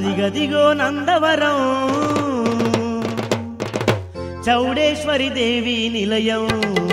అదిగదిగో నందవరం చౌడేశ్వరి దేవి నిలయం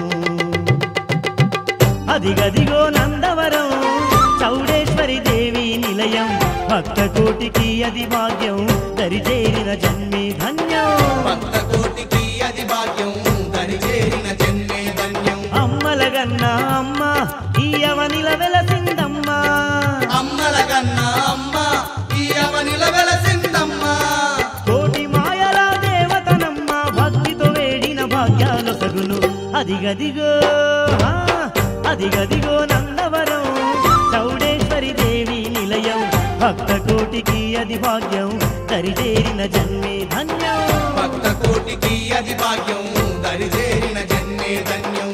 అదిగదిగో నందవరం చౌడేశ్వరి దేవి నిలయం భక్త కోటికి అది భాగ్యం దరిచేరిన జన్మే ధన్యం భక్త కోటికి అది భాగ్యం దరిచేరిన జన్మే ధన్యం అమ్మలగన్న అమ్మ ఈ అవనిల వెలసిందమ్మా అమ్మల కన్నా అమ్మ ఈ అవనిల వెలసిందమ్మ కోటి మాయల దేవతనమ్మ భక్తితో వేడిన భాగ్యాలు సగును అదిగదిగో ఆ, అదిగదిగో నందవరం చౌడేశ్వరి దేవి నిలయం భక్త కోటికి అది భాగ్యం దరిచేరిన జన్మే ధన్యం భక్త కోటికి అది భాగ్యం దరిచేరిన జన్మే ధన్యం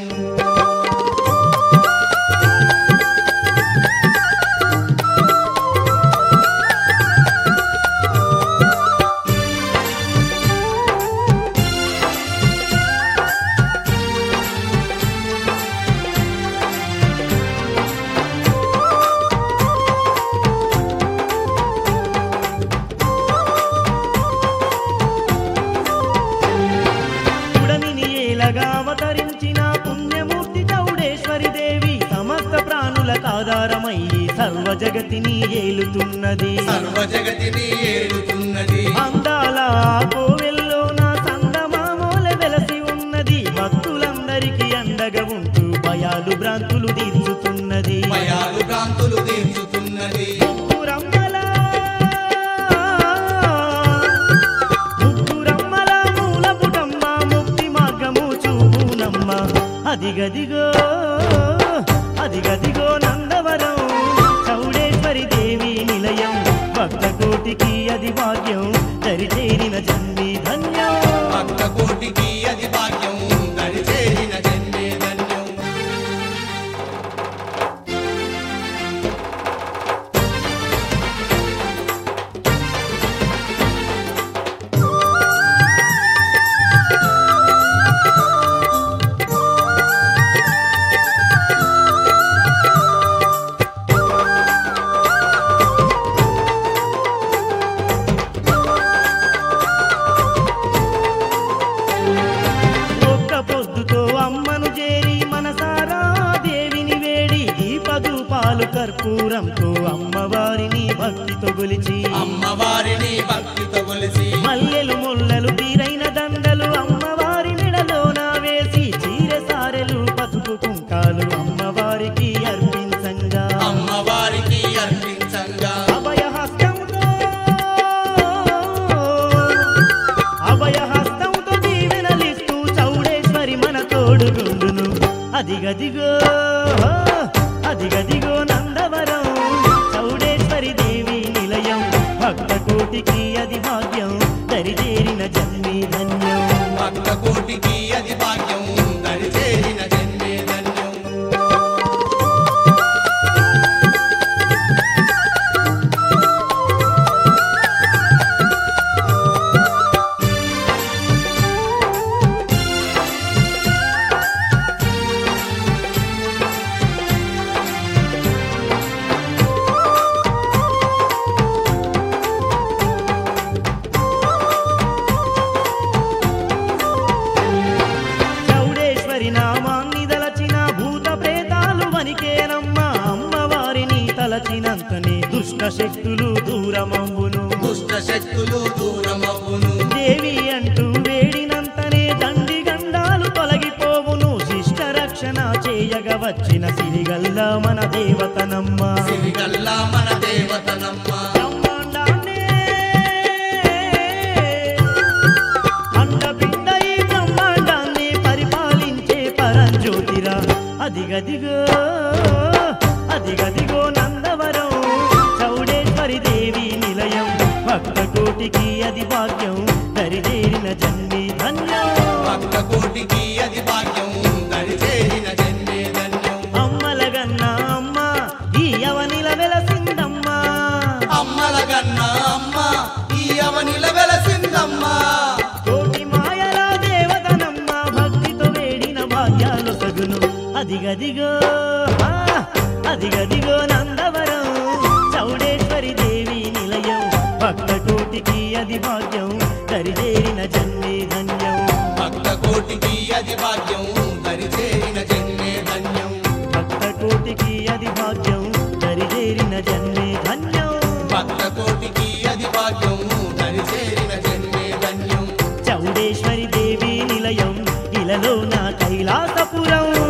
పుడమిని ఏలగా అవతరించిన పుణ్యమూర్తి చౌడేశ్వరి దేవి సమస్త ప్రాణులకు ఆధారమయ్యి సర్వ జగతిని ఏలుతున్నది సర్వ జగతిని ఏలుతున్నది అందాల కోవెల్లో నా సందమామోల వెలసి ఉన్నది భక్తులందరికీ అండగా ఉంటూ భయాలు భ్రాంతులు తీర్చుతున్నది భయాలు కాంతులు తీర్చుతున్నది ముగ్గురమ్మల ముగ్గురమ్మల మూలపుటమ్మ ముక్తి మార్గము చూపునమ్మ అదిగదిగో అదిగదిగో నందవరం చౌడేశ్వరి దేవి నిలయం భక్త కోటికి అది భాగ్యం దరిచేరిన జన్మి ధన్యం భక్త కోటికి అది భాగ్యం దరిచేరిన జన్మే ధన్యం ఒక్క పొద్దుతో అమ్మను చేరి మనసారా దేవిని వేడి దీపదూపాలు కర్పూరంతో అమ్మవారిని భక్తితో గొలిచి అమ్మవారిని భక్తితో కొలిసి మల్లెలు ముల్లలు తీరైన దండలు అమ్మవారి మెడలోన వేసి చీర సారెలు పసుపు కుంకాలు అమ్మవారికి అర్పించంగా అమ్మవారికి అర్పించంగా అభయహస్తంతో అభయహస్తంతో దీవెనలిస్తూ చౌడేశ్వరి మన తోడుగుండును అదిగదిగో అదిగదిగో నందవరం చౌడేశ్వరి దేవి నిలయం భక్త కోటికి అది భాగ్యం దరిచేరిన జన్మి ధన్యం భక్త కోటికి అది భాగ్యం దరిచేరిన జన్మే ధన్యం చౌడేశ్వరి నామాన్ని దలచిన భూత ప్రేతాలు వనికేనమ్మ అమ్మవారిని తలచినంతనే దుష్ట శక్తులు దూరమవ్వును దుష్ట శక్తులు దూరమవును దేవి అంటూ వేడినంతనే దండి గండాలు తొలగిపోవును శిష్ట రక్షణ చేయగ వచ్చిన సిరిగల్ల మన దేవతనమ్మ సిరిగల్లా మన దేవతనమ్మ బ్రహ్మాండాన్నే అండపిండ ఈ బ్రహ్మాండాన్ని పరిపాలించే పరంజ్యోతిరా అదిగదిగో అదిగదిగో నందవరం చౌడేశ్వరి దేవి నిలయం భక్త కోటికి అది భాగ్యం దరిదేరిన జన్మి ధన్యం భక్త కోటికి అది భాగ్యం దరిచేరిన జన్మే ధన్యం అమ్మలగన్న అమ్మ ఈ అవనిల వెలసిందమ్మ అమ్మల కన్నా అమ్మ ఈ అవనిల వెలసిందమ్మ కోటి మాయల దేవతనమ్మ భక్తితో వేడిన భాగ్యాలు సగును అదిగదిగో ఆ, అదిగదిగో నందవరం చౌడేశ్వరి దేవి నిలయం భక్త అది భాగ్యం దరిదేరిన జన్మే ధన్యం భక్త కోటికి అది భాగ్యం దరిచేరిన జన్మే ధన్యం భక్త కోటికి అది భాగ్యం దరిదేరిన జన్మే ధన్యం భక్త కోటికి అది భాగ్యం దరిచేరిన జన్మే ధన్యం చౌడేశ్వరి దేవి నిలయం ఇలలో నా కైలాసపురం